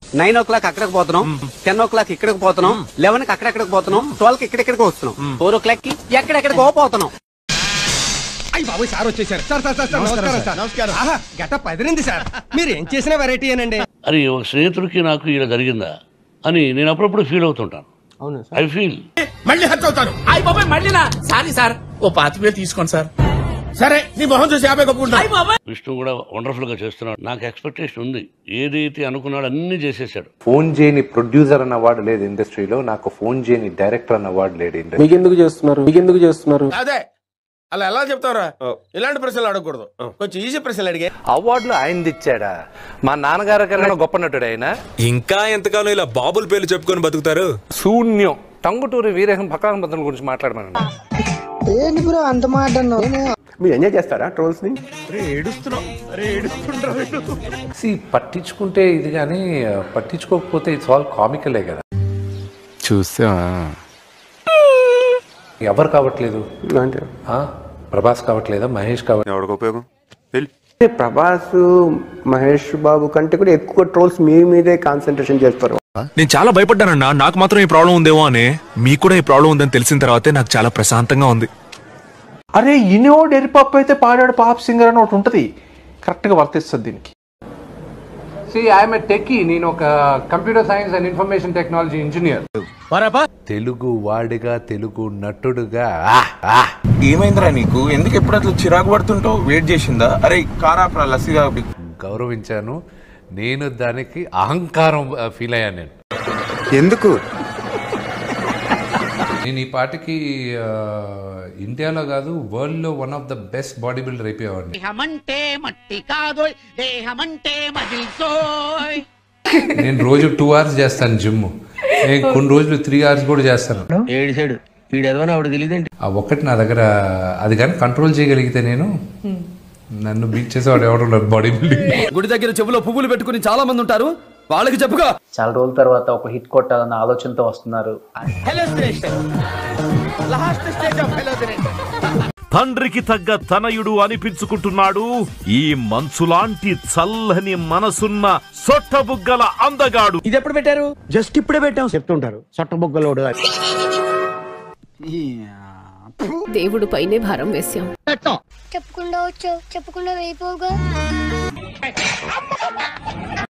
Nine ఓ clock అక్కడికి పోతున్నాం ten ఓ clock ఇక్కడికి పోతున్నాం లెవెన్ కి అక్కడెక్కడికి పోతున్నాం ట్వెల్వ్ కి ఇక్కడెక్కడికి వస్తున్నాం ఫోర్ ఓ క్లాక్ కి ఎక్కడెక్కడికి పోతున్నాం అయ్యి బాబు సార్ వచ్చేసారు సార్ సార్ సార్ సార్ నమస్కారం సార్ నమస్కారం ఆహా గెటప్ అదిరింది సార్ మీరు ఏం చేసిన వెరైటీ అనండి అది ఒక స్నేహితుడికి నాకు ఇలా జరిగిందా అని నేను అప్పుడప్పుడు ఫీల్ అవుతుంటాను ఐ ఫీల్ మళ్ళీ హర్ట్ అవుతాను అయ్యి బాబాయ్ మళ్ళీనా సారీ సార్ ఓ పాతిక వేలు తీసుకోండి సార్ సరే నీ మొహం చూసి యాభై కప్పుకుంటా విష్ణు కూడా వండర్ఫుల్ గా చేస్తున్నాడు నాకు ఎక్స్పెక్టేషన్ ఉంది ఏదైతే అనుకున్నాడో అన్ని చేసేసాడు ఫోన్ చేయని ప్రొడ్యూసర్ అన్న అవార్డు లేదు ఇండస్ట్రీలో నాకు ఫోన్ చేయని డైరెక్టర్ అన్న అవార్డు లేడు ఇండస్ట్రీ మీకెందుకు చేస్తున్నారు మీకెందుకు చేస్తున్నారు అదే అలా ఎలా చెప్తారా ఇలాంటి ప్రశ్నలు అడగకూడదు కొంచెం ఈజీ ప్రశ్నలు అడిగే అవార్డులు ఆయన ఇచ్చాడా మా నాన్నగారి కన్నా గొప్ప నటుడు ఆయన ఇంకా ఎంతకాలం ఇలా బాబుల పేర్లు చెప్పుకొని బతుకుతారు శూన్యం టంగుటూరి వీరేహం భక్రాంబద్ధం గురించి మాట్లాడమను మీరు ఎంజాయ్ చేస్తారా ట్రోల్స్ ని See, పట్టించుకుంటే ఇది కానీ పట్టించుకోకపోతే ఇట్స్ ఆల్ కామికలే కదా చూసా ఎవరు కావట్లేదు అంటే ఆ? ప్రభాస్ కావట్లేదా మహేష్ కావట్లేదు ఎవరికి ఉపయోగం ప్రభాస్ మహేష్ బాబు కంటే కూడా ఎక్కువ ట్రోల్స్ మీ మీదే కాన్సన్ట్రేషన్ చేస్తారు నేను చాలా భయపడ్డానన్నా నాకు మాత్రం ఈ ప్రాబ్లం ఉందేమో అని మీకు కూడా ఈ ప్రాబ్లం ఉందని తెలిసిన తర్వాతే నాకు చాలా ప్రశాంతంగా ఉంది అరే ఇనోడ్ ఎరిపప్పు అయితే పాడాడు పాప్ సింగర్ అని ఒకటి ఉంటుంది కరెక్ట్గా వర్తిస్తుంది దీనికి సి ఐఎమ్ ఏ టెక్కీ నేను ఒక computer science and information technology engineer Telugu వాడిగా తెలుగు నటుడుగా ఏమైందిరా నీకు ఎందుకు ఎప్పుడు అట్లా చిరాకు పడుతుంటావు వెయిట్ చేసిందా అరే కారా లస్సీగా గౌరవించాను నేను దానికి అహంకారం ఫీల్ అయ్యాను నేను ఎందుకు నేను ఈ పాటకి ఆ, ఇండియాలో కాదు వరల్డ్ లో one of the best body builder అయిపోయేవాడిని దేహమంటే మట్టి కాదు దేహమంటే మజిల్సోయ్ నేను రోజు టూ అవర్స్ చేస్తాను జిమ్ నేను కొన్ని రోజులు త్రీ అవర్స్ కూడా చేస్తాను ఏడు సైడు వీడెదవని ఆవిడ తెలియదేంటి ఆ ఒక్కటి నా దగ్గర అది కానీ కంట్రోల్ చేయగలిగితే నేను నన్ను బీట్ చేసేవాడు ఎవరు బాడీ బిల్డింగ్ గుడి దగ్గర చెవులో పువ్వులు పెట్టుకుని చాలా మంది ఉంటారు వాళ్ళకి చెప్పుగా చాలా రోజుల తర్వాత ఒక హిట్ కొట్టాలన్న ఆలోచనతో వస్తున్నారు తండ్రికి తగ్గ తనయుడు అనిపించుకుంటున్నాడు ఈ మంచులాంటి చల్లని మనసున్న సొట్టబుగ్గల అందగాడు ఇది ఎప్పుడు పెట్టారు జస్ట్ ఇప్పుడే పెట్టాం చెప్తుంటారు సొట్టబుగ్గలోడు దేవుడు పైనే భారం వేశాం చెప్పకుండా వచ్చావు చెప్పకుండా వెళ్ళిపోగా